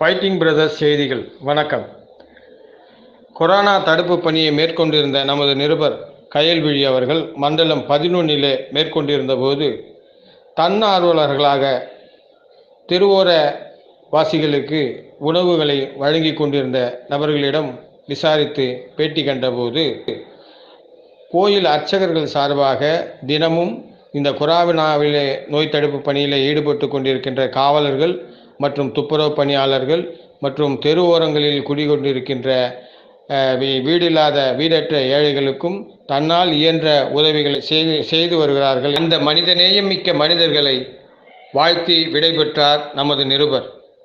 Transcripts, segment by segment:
Fighting brothers செய்திகள் வணக்கம் corona தடுப்பு பணியை மேற்கொண்டிருந்த நமது நிருபர் கயல்விழி அவர்கள் மண்டலம் பதினொன்னிலே மேற்கொண்டிருந்த போது தன்னார்வலர்களாக தெருவோர வாசிகளுக்கு உணவுகளை வழங்கி கொண்டிருந்த நபர்களிடம் விசாரித்து பேட்டி கண்டபோது கோயில் அர்ச்சகர்கள் சார்பாக தினமும் இந்த கொரோனாவிலே நோய் தடுப்பு பணியில் ஈடுபட்டு கொண்டிருக்கின்ற காவலர்கள் மற்றும் துப்புரவு பணியாளர்கள் மற்றும் தெரு ஓரங்களில் குடிகொண்டிருக்கின்ற அஹ், வீ- வீடில்லாத வீடற்ற ஏழைகளுக்கும் தன்னால் இயன்ற உதவிகளை செய்து செய்து வருகிறார்கள் இந்த மனிதநேயம் மிக்க மனிதர்களை வாழ்த்தி விடைபெற்றார் நமது நிருபர்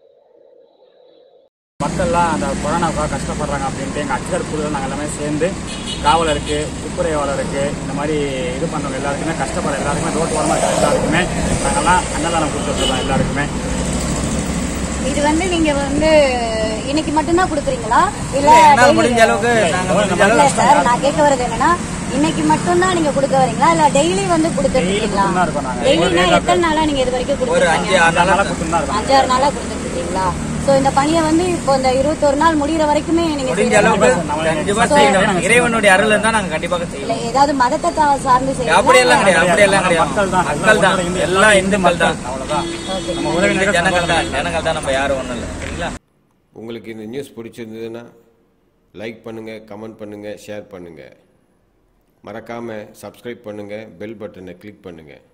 மக்கள்லாம் அந்த கொரோனாவுக்காக கஷ்டப்படுறாங்க அப்படின்ட்டு எங்கள் அச்சர் குழு நாங்கள் எல்லாமே சேர்ந்து காவலருக்கு துப்புரவாளருக்கு இந்த மாதிரி இது பண்ணுறவங்க எல்லாருக்குமே கஷ்டப்படுற எல்லாருக்குமே ரோட்டு ஓரமாக இருக்கிற எல்லாருக்குமே நாங்கள்லாம் அன்னதானம் கொடுத்துட்ருக்கோம் எல்லாருக்குமே இது வந்து நீங்க வந்து இன்னைக்கு மட்டும்தான் கொடுக்குறீங்களா இல்ல எங்களால் daily- முடிஞ்ச அளவுக்கு நாங்க முடிஞ்ச இல்ல அளவுக்கு சார் நான் கேட்க வர்றது என்னன்னா இன்னைக்கு மட்டும்தான் நீங்க கொடுக்க வரீங்களா இல்ல டெய்லி வந்து கொடுத்துட்டு இருக்கீங்களா கொடுத்துட்டு தான் இருக்கோம் நாங்க. டெய்லினா எத்தனை நாளா நீங்க இது வரைக்கும் ஒரு அஞ்சு கொடுத்துருக்கீங்க ஆறு நாளா நல்லா கொடுத்துட்டு தான் இருக்கோம் அஞ்சாறு நாளா கொடுத்துட்டு இருக்கீங்களா சோ இந்த பணியை வந்து இப்போ இந்த இருபத்தொரு நாள் முடியிற வரைக்குமே நீங்க முடிஞ்ச செய்யற அளவுக்கு மாதிரி- கண்டிப்பா செய்யணும் இறைவனுடைய அருள் இருந்தா நாங்க கண்டிப்பாக இல்ல செய்யணும் ஏதாவது மதத்தை தா- சார்ந்து அப்படியெல்லாம் செய்யலாம் கிடையாது அப்படியெல்லாம் கிடையாது மக்கள் தான் மக்கள் தான் எல்லாம் இந்துக்கள் தான் அவ்வளோதான் ஓகே நம்ம உறவினர்கள் ஜனங்கள் தான் ஜனங்கள் தான் நம்ம யாரும் ஒண்ணும் இல்லை சரிங்களா உங்களுக்கு இந்த நியூஸ் பிடிச்சிருந்ததுன்னா லைக் பண்ணுங்கள் கமெண்ட் பண்ணுங்கள் ஷேர் பண்ணுங்கள் மறக்காமல் சப்ஸ்கிரைப் பண்ணுங்கள் பெல் பட்டனை கிளிக் பண்ணுங்கள்